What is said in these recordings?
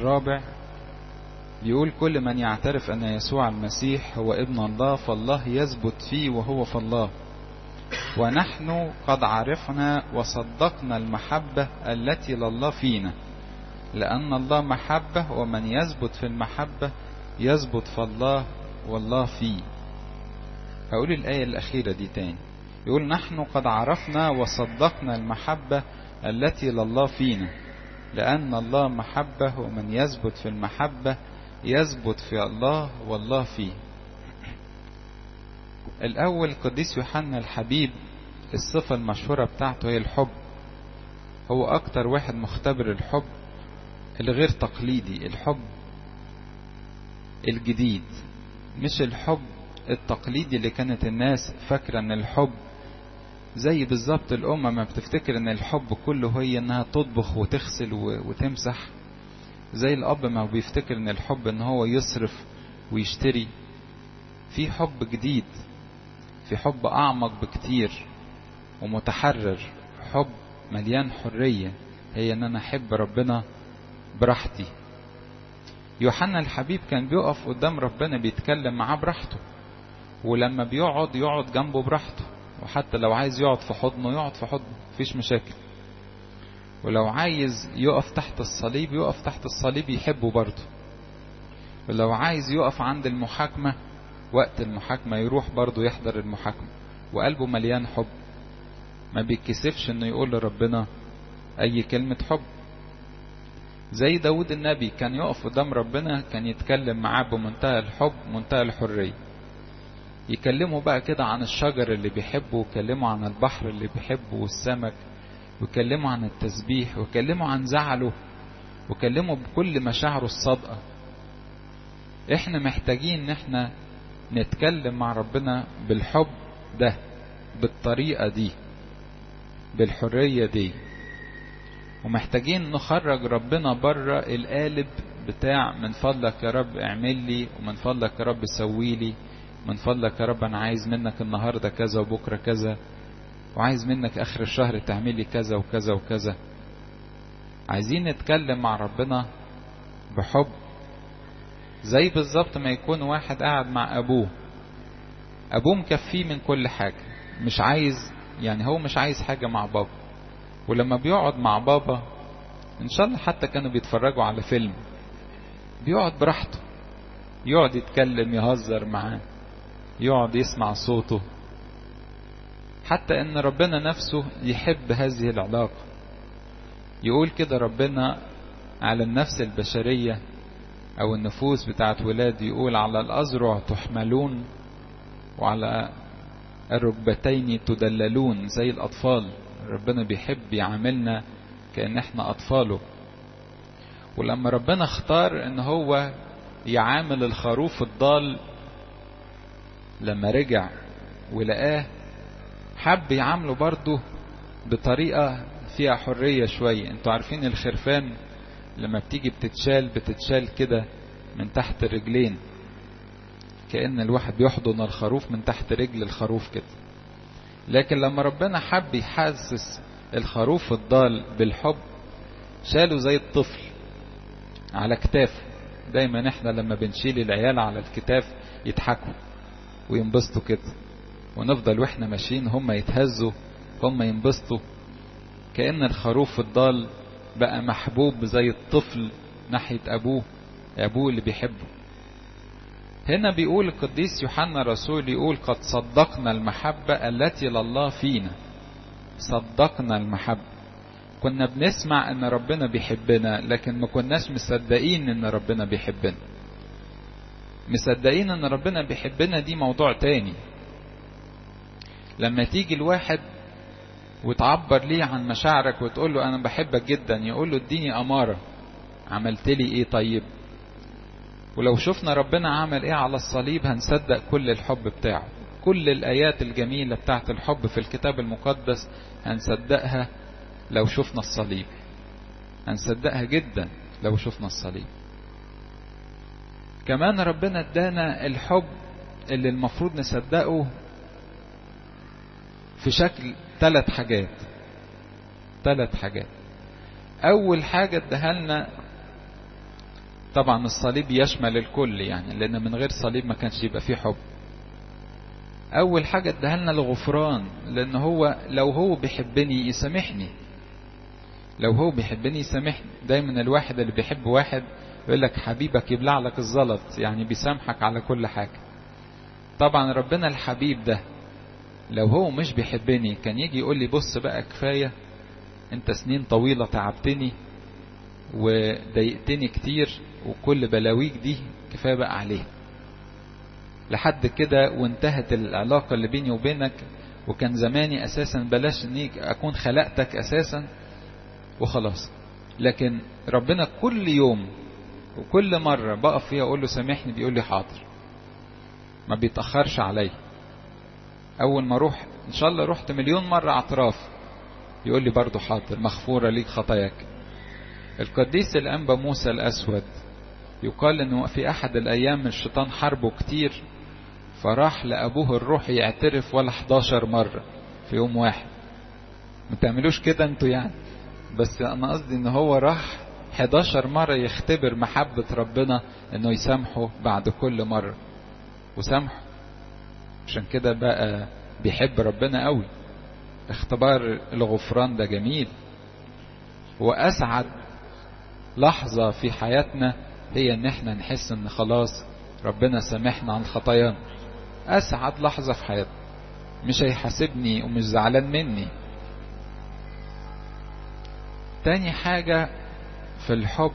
الرابع بيقول كل من يعترف أن يسوع المسيح هو ابن الله فالله يثبت فيه وهو في الله ونحن قد عرفنا وصدقنا المحبة التي لله فينا لأن الله محبة ومن يثبت في المحبة يثبت في الله والله فيه هقول الآية الأخيرة دي تاني يقول نحن قد عرفنا وصدقنا المحبة التي لله فينا لأن الله محبة ومن يثبت في المحبة يثبت في الله والله فيه الأول قديس يوحنا الحبيب الصفة المشهورة بتاعته هي الحب هو أكتر واحد مختبر الحب الغير تقليدي الحب الجديد مش الحب التقليدي اللي كانت الناس فاكرة ان الحب زي بالظبط الأمة ما بتفتكر ان الحب كله هي انها تطبخ وتغسل وتمسح زي الأب ما بيفتكر ان الحب ان هو يصرف ويشتري في حب جديد في حب أعمق بكتير ومتحرر حب مليان حرية هي ان انا احب ربنا براحتي يوحنا الحبيب كان بيقف قدام ربنا بيتكلم معاه براحته ولما بيقعد يقعد جنبه براحته وحتى لو عايز يقعد في حضنه يقعد في حضنه مفيش مشاكل ولو عايز يقف تحت الصليب يقف تحت الصليب يحبه برضه ولو عايز يقف عند المحاكمة وقت المحاكمة يروح برضه يحضر المحاكمة وقلبه مليان حب ما بيتكسفش انه يقول لربنا اي كلمة حب زي داود النبي كان يقف قدام ربنا كان يتكلم معاه بمنتهى الحب منتهى الحرية يكلمه بقى كده عن الشجر اللي بيحبه ويكلمه عن البحر اللي بيحبه والسمك ويكلمه عن التسبيح ويكلمه عن زعله ويكلمه بكل مشاعره الصادقة احنا محتاجين ان احنا نتكلم مع ربنا بالحب ده بالطريقة دي بالحرية دي ومحتاجين نخرج ربنا بره القالب بتاع من فضلك يا رب اعمل لي ومن فضلك يا رب سوي لي من فضلك يا رب انا عايز منك النهارده كذا وبكره كذا وعايز منك اخر الشهر تعمل لي كذا وكذا وكذا عايزين نتكلم مع ربنا بحب زي بالظبط ما يكون واحد قاعد مع ابوه ابوه مكفيه من كل حاجه مش عايز يعني هو مش عايز حاجه مع بابا ولما بيقعد مع بابا ان شاء الله حتى كانوا بيتفرجوا على فيلم بيقعد براحته يقعد يتكلم يهزر معاه يقعد يسمع صوته حتى ان ربنا نفسه يحب هذه العلاقة يقول كده ربنا على النفس البشرية او النفوس بتاعت ولاد يقول على الأزرع تحملون وعلى الركبتين تدللون زي الأطفال ربنا بيحب يعاملنا كأن احنا أطفاله ولما ربنا اختار ان هو يعامل الخروف الضال لما رجع ولقاه حب يعامله برضه بطريقة فيها حرية شوية انتوا عارفين الخرفان لما بتيجي بتتشال بتتشال كده من تحت الرجلين كأن الواحد بيحضن الخروف من تحت رجل الخروف كده لكن لما ربنا حب يحسس الخروف الضال بالحب شاله زي الطفل على كتافه دايما احنا لما بنشيل العيال على الكتاف يضحكوا وينبسطوا كده ونفضل واحنا ماشيين هم يتهزوا هم ينبسطوا كأن الخروف الضال بقى محبوب زي الطفل ناحية أبوه أبوه اللي بيحبه هنا بيقول القديس يوحنا الرسول يقول قد صدقنا المحبة التي لله فينا صدقنا المحبة كنا بنسمع ان ربنا بيحبنا لكن ما كناش مصدقين ان ربنا بيحبنا مصدقين ان ربنا بيحبنا دي موضوع تاني لما تيجي الواحد وتعبر ليه عن مشاعرك وتقول له انا بحبك جدا يقول له اديني امارة عملت لي ايه طيب ولو شفنا ربنا عمل ايه على الصليب هنصدق كل الحب بتاعه كل الايات الجميلة بتاعت الحب في الكتاب المقدس هنصدقها لو شفنا الصليب هنصدقها جدا لو شفنا الصليب كمان ربنا ادانا الحب اللي المفروض نصدقه في شكل ثلاث حاجات ثلاث حاجات اول حاجة اداها لنا طبعا الصليب يشمل الكل يعني لأن من غير صليب ما كانش يبقى فيه حب أول حاجة اداها لنا الغفران لأن هو لو هو بيحبني يسامحني لو هو بيحبني يسامحني دايما الواحد اللي بيحب واحد يقول لك حبيبك يبلع لك الزلط يعني بيسامحك على كل حاجة طبعا ربنا الحبيب ده لو هو مش بيحبني كان يجي يقول لي بص بقى كفاية انت سنين طويلة تعبتني وضايقتني كتير وكل بلاويك دي كفاية بقى عليه لحد كده وانتهت العلاقة اللي بيني وبينك وكان زماني اساسا بلاش اني اكون خلقتك اساسا وخلاص لكن ربنا كل يوم وكل مرة بقف فيها اقول له سامحني بيقول لي حاضر ما بيتأخرش عليا اول ما اروح ان شاء الله رحت مليون مرة اعتراف يقول لي برضو حاضر مغفورة ليك خطاياك القديس الأنبا موسى الأسود يقال أنه في أحد الأيام الشيطان حاربه كتير فراح لأبوه الروحي يعترف ولا 11 مرة في يوم واحد ما تعملوش كده انتوا يعني بس أنا قصدي أن هو راح 11 مرة يختبر محبة ربنا أنه يسامحه بعد كل مرة وسامحه عشان كده بقى بيحب ربنا قوي اختبار الغفران ده جميل وأسعد لحظة في حياتنا هي ان احنا نحس ان خلاص ربنا سامحنا عن خطايانا اسعد لحظة في حياتنا مش هيحاسبني ومش زعلان مني تاني حاجة في الحب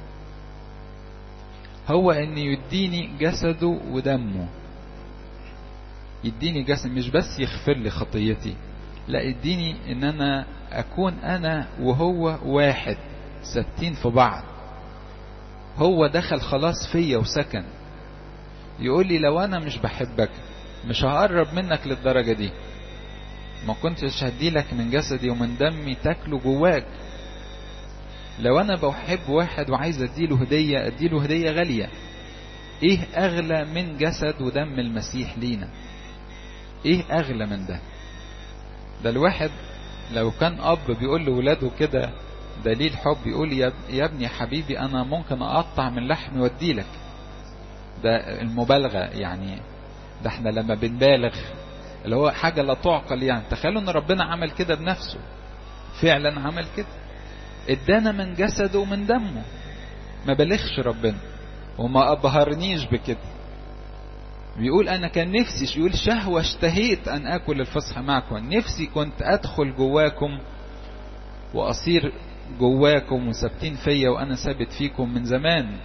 هو ان يديني جسده ودمه يديني جسد مش بس يغفر لي خطيتي لا يديني ان انا اكون انا وهو واحد ثابتين في بعض هو دخل خلاص فيا وسكن يقول لي لو انا مش بحبك مش هقرب منك للدرجة دي ما كنتش هديلك من جسدي ومن دمي تاكله جواك لو انا بحب واحد وعايز اديله هدية اديله هدية غالية ايه اغلى من جسد ودم المسيح لينا ايه اغلى من ده ده الواحد لو كان اب بيقول لولاده كده دليل حب يقول يا ابني حبيبي انا ممكن اقطع من لحمي واديلك ده المبالغة يعني ده احنا لما بنبالغ اللي هو حاجة لا تعقل يعني تخيلوا ان ربنا عمل كده بنفسه فعلا عمل كده ادانا من جسده ومن دمه ما بلغش ربنا وما ابهرنيش بكده بيقول انا كان نفسي يقول شهوة اشتهيت ان اكل الفصح معكم نفسي كنت ادخل جواكم واصير جواكم وثابتين فيا وانا ثابت فيكم من زمان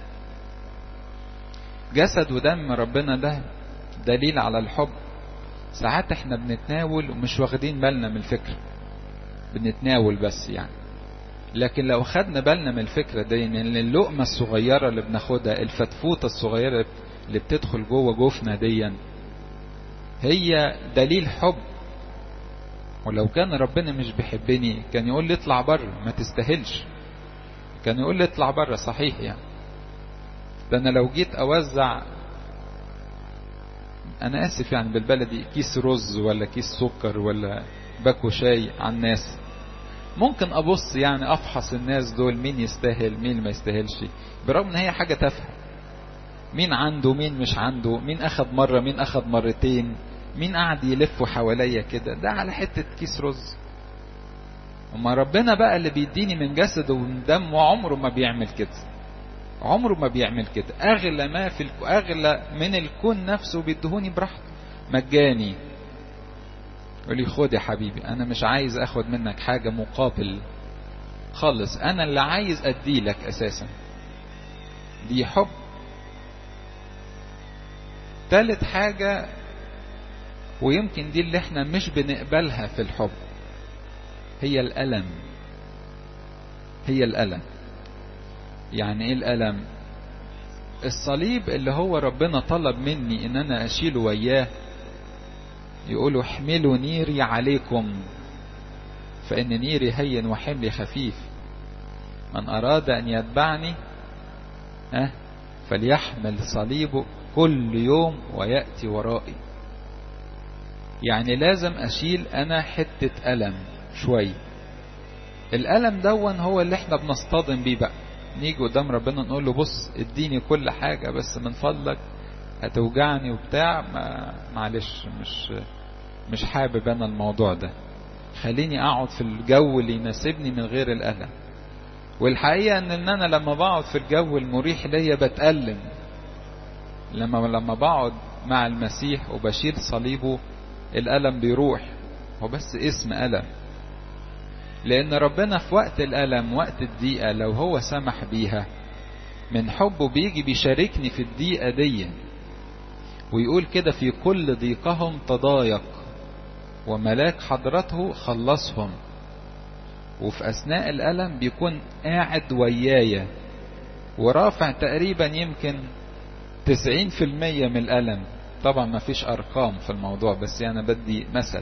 جسد ودم ربنا ده دليل على الحب ساعات احنا بنتناول ومش واخدين بالنا من الفكرة بنتناول بس يعني لكن لو خدنا بالنا من الفكرة دي ان اللقمة الصغيرة اللي بناخدها الفتفوتة الصغيرة اللي بتدخل جوه جوفنا دي هي دليل حب ولو كان ربنا مش بيحبني كان يقول لي اطلع بره ما تستاهلش كان يقول لي اطلع بره صحيح يعني ده انا لو جيت اوزع انا اسف يعني بالبلدي كيس رز ولا كيس سكر ولا باكو شاي على الناس ممكن ابص يعني افحص الناس دول مين يستاهل مين ما يستاهلش برغم ان هي حاجة تافهة مين عنده مين مش عنده مين اخد مرة مين اخد مرتين مين قاعد يلفوا حواليا كده ده على حتة كيس رز اما ربنا بقى اللي بيديني من جسده ومن دمه عمره ما بيعمل كده عمره ما بيعمل كده اغلى ما في الكو اغلى من الكون نفسه بيدهوني براحته مجاني يقول لي خد يا حبيبي انا مش عايز اخد منك حاجة مقابل خالص انا اللي عايز اديلك اساسا دي حب تالت حاجة ويمكن دي اللي احنا مش بنقبلها في الحب هي الألم هي الألم يعني ايه الألم الصليب اللي هو ربنا طلب مني ان انا اشيله وياه يقولوا احملوا نيري عليكم فان نيري هين وحملي خفيف من اراد ان يتبعني أه فليحمل صليبه كل يوم ويأتي ورائي يعني لازم اشيل انا حتة ألم شوي الألم دون هو اللي احنا بنصطدم بيه بقى نيجي قدام ربنا نقول له بص اديني كل حاجة بس من فضلك هتوجعني وبتاع ما معلش مش مش حابب انا الموضوع ده خليني اقعد في الجو اللي يناسبني من غير الالم والحقيقة ان انا لما بقعد في الجو المريح ليا بتألم لما لما بقعد مع المسيح وبشيل صليبه الألم بيروح هو بس اسم ألم لأن ربنا في وقت الألم وقت الضيقة لو هو سمح بيها من حبه بيجي بيشاركني في الضيقة دي ويقول كده في كل ضيقهم تضايق وملاك حضرته خلصهم وفي أثناء الألم بيكون قاعد ويايا ورافع تقريبا يمكن تسعين في المية من الألم طبعا ما فيش أرقام في الموضوع بس أنا يعني بدي مثل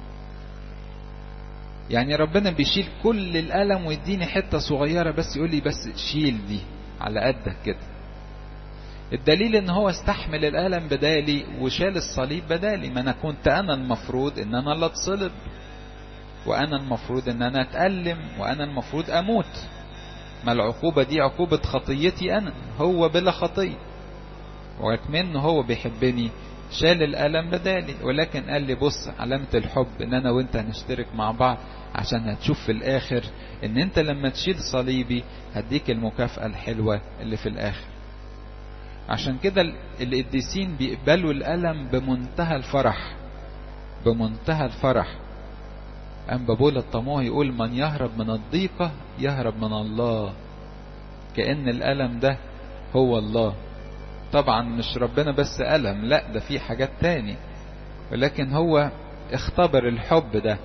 يعني ربنا بيشيل كل الألم ويديني حتة صغيرة بس يقول لي بس شيل دي على قدك كده الدليل ان هو استحمل الألم بدالي وشال الصليب بدالي ما انا كنت انا المفروض ان انا اللي اتصلب وانا المفروض ان انا اتألم وانا المفروض اموت ما العقوبة دي عقوبة خطيتي انا هو بلا خطية وكمان هو بيحبني شال الألم بدالي ولكن قال لي بص علامة الحب ان انا وانت هنشترك مع بعض عشان هتشوف في الاخر ان انت لما تشيل صليبي هديك المكافأة الحلوة اللي في الاخر عشان كده القديسين بيقبلوا الألم بمنتهى الفرح بمنتهى الفرح أما بقول الطموح يقول من يهرب من الضيقة يهرب من الله كأن الألم ده هو الله طبعا مش ربنا بس ألم لا ده في حاجات تاني ولكن هو اختبر الحب ده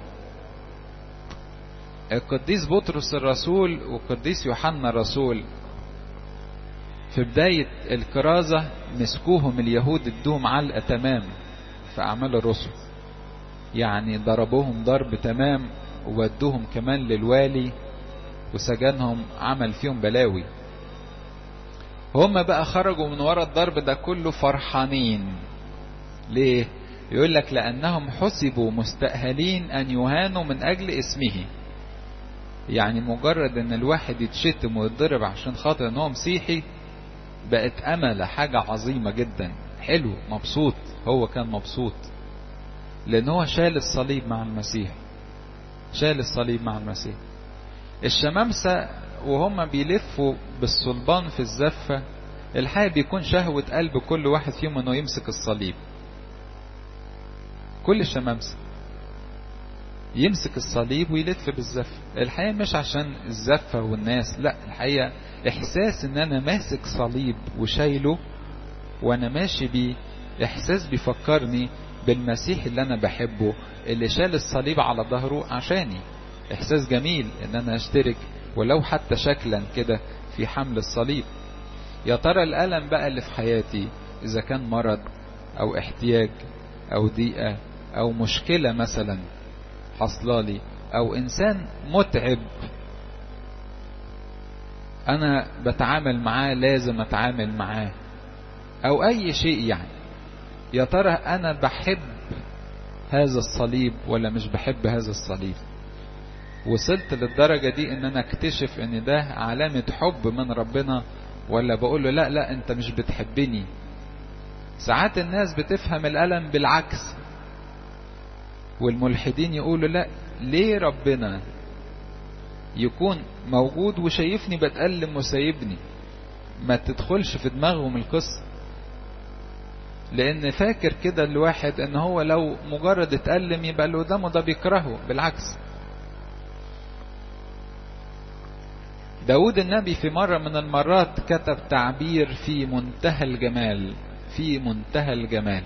القديس بطرس الرسول والقديس يوحنا الرسول في بداية الكرازة مسكوهم اليهود ادوهم علقة تمام في أعمال الرسل يعني ضربوهم ضرب تمام وودوهم كمان للوالي وسجنهم عمل فيهم بلاوي هم بقى خرجوا من ورا الضرب ده كله فرحانين ليه يقول لك لأنهم حسبوا مستأهلين أن يهانوا من أجل اسمه يعني مجرد ان الواحد يتشتم ويتضرب عشان خاطر ان هو مسيحي بقت امل حاجة عظيمة جدا حلو مبسوط هو كان مبسوط لان هو شال الصليب مع المسيح شال الصليب مع المسيح الشمامسة وهم بيلفوا بالصلبان في الزفة الحقيقة بيكون شهوة قلب كل واحد فيهم انه يمسك الصليب كل الشمامسة يمسك الصليب ويلف بالزفة الحقيقة مش عشان الزفة والناس لا الحقيقة احساس ان انا ماسك صليب وشايله وانا ماشي بيه احساس بيفكرني بالمسيح اللي انا بحبه اللي شال الصليب على ظهره عشاني احساس جميل ان انا اشترك ولو حتى شكلا كده في حمل الصليب يا ترى الالم بقى اللي في حياتي اذا كان مرض او احتياج او ضيقة او مشكلة مثلا حصلالي او انسان متعب انا بتعامل معاه لازم اتعامل معاه او اي شيء يعني يا ترى انا بحب هذا الصليب ولا مش بحب هذا الصليب وصلت للدرجة دي ان انا اكتشف ان ده علامة حب من ربنا ولا بقول له لا لا انت مش بتحبني ساعات الناس بتفهم الالم بالعكس والملحدين يقولوا لا ليه ربنا يكون موجود وشايفني بتألم وسايبني ما تدخلش في دماغهم القصة لان فاكر كده الواحد ان هو لو مجرد اتألم يبقى اللي قدامه ده بيكرهه بالعكس داود النبي في مرة من المرات كتب تعبير في منتهى الجمال في منتهى الجمال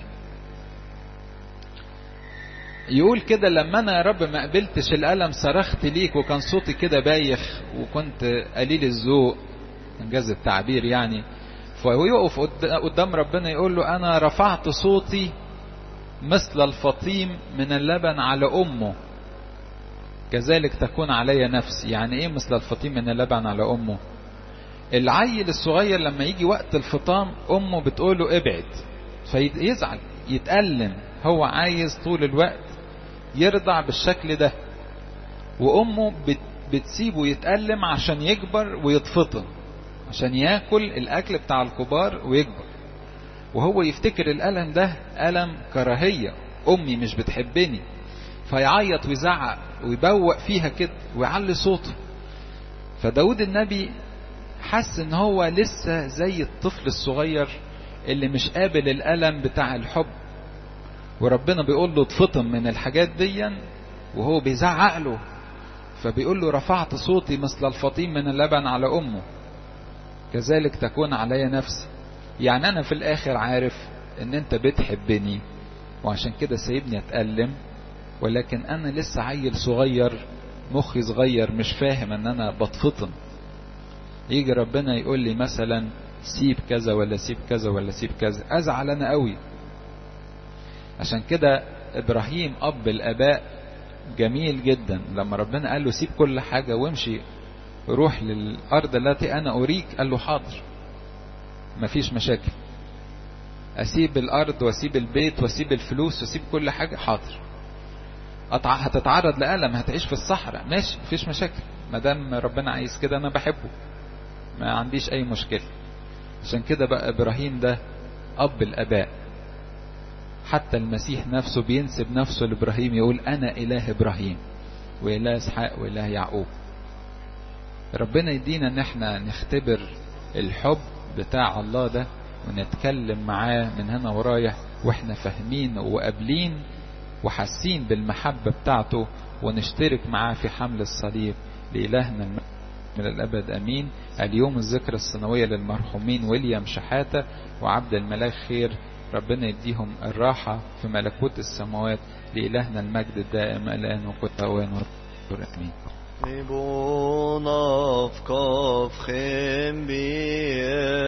يقول كده لما انا يا رب ما قبلتش الالم صرخت ليك وكان صوتي كده بايخ وكنت قليل الذوق انجاز التعبير يعني فيقف قدام ربنا يقول له انا رفعت صوتي مثل الفطيم من اللبن على امه كذلك تكون علي نفسي يعني ايه مثل الفطيم من اللبن على امه العيل الصغير لما يجي وقت الفطام امه بتقوله ابعد فيزعل يتألم هو عايز طول الوقت يرضع بالشكل ده وامه بتسيبه يتألم عشان يكبر ويتفطم عشان ياكل الاكل بتاع الكبار ويكبر وهو يفتكر الالم ده الم كراهيه امي مش بتحبني فيعيط ويزعق ويبوق فيها كده ويعلي صوته فداود النبي حس ان هو لسه زي الطفل الصغير اللي مش قابل الالم بتاع الحب وربنا بيقول له اتفطم من الحاجات دي وهو بيزعق له فبيقول له رفعت صوتي مثل الفطيم من اللبن على امه كذلك تكون علي نفسي يعني انا في الاخر عارف ان انت بتحبني وعشان كده سايبني اتألم ولكن انا لسه عيل صغير مخي صغير مش فاهم ان انا بتفطن يجي ربنا يقول لي مثلا سيب كذا ولا سيب كذا ولا سيب كذا ازعل انا قوي عشان كده ابراهيم اب الاباء جميل جدا لما ربنا قال له سيب كل حاجة وامشي روح للارض التي انا اريك قال له حاضر مفيش مشاكل اسيب الارض واسيب البيت واسيب الفلوس واسيب كل حاجة حاضر هتتعرض لألم هتعيش في الصحراء ماشي مفيش مشاكل ما دام ربنا عايز كده انا بحبه ما عنديش اي مشكلة عشان كده بقى ابراهيم ده اب الاباء حتى المسيح نفسه بينسب نفسه لابراهيم يقول انا اله ابراهيم واله اسحاق واله يعقوب ربنا يدينا ان احنا نختبر الحب بتاع الله ده ونتكلم معاه من هنا ورايح واحنا فاهمين وقابلين وحاسين بالمحبة بتاعته ونشترك معاه في حمل الصليب لإلهنا من الأبد أمين اليوم الذكرى السنوية للمرحومين ويليام شحاتة وعبد الملاك خير ربنا يديهم الراحة في ملكوت السماوات لإلهنا المجد الدائم الآن وكل أوان أمين Ibon of Kof Chim